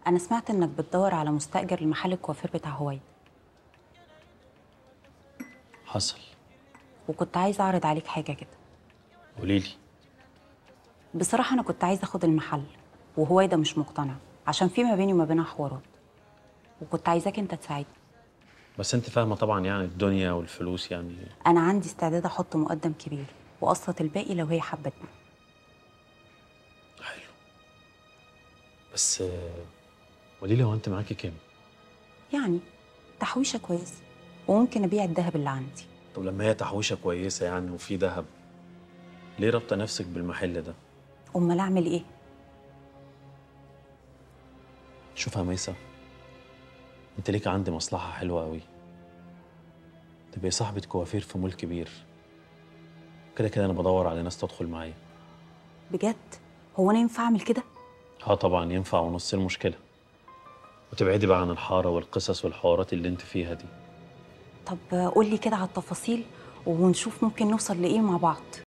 انا سمعت انك بتدور على مستاجر لمحل الكوافير بتاع هوايد حصل وكنت عايزه اعرض عليك حاجه كده قولي لي بصراحه انا كنت عايزه اخد المحل وهوايده مش مقتنع عشان في ما بيني وما بينها حوارات وكنت عايزاك انت تساعدني بس انت فاهمه طبعا يعني الدنيا والفلوس يعني انا عندي استعداد احط مقدم كبير واقسط الباقي لو هي حبتني حلو بس آه، قولي لي هو انت معاكي كام يعني تحويشه كويسه وممكن ابيع الذهب اللي عندي طب لما هي تحويشه كويسه يعني وفي ذهب ليه رابطه نفسك بالمحل ده امال اعمل ايه شوفها ميسة انت ليك عندي مصلحة حلوة قوي تبقي صاحبة كوافير في مول كبير كده كده انا بدور على ناس تدخل معايا بجد هو انا ينفع اعمل كده اه طبعا ينفع ونص المشكلة وتبعدي بقى عن الحارة والقصص والحوارات اللي انت فيها دي طب قول لي كده على التفاصيل ونشوف ممكن نوصل لايه مع بعض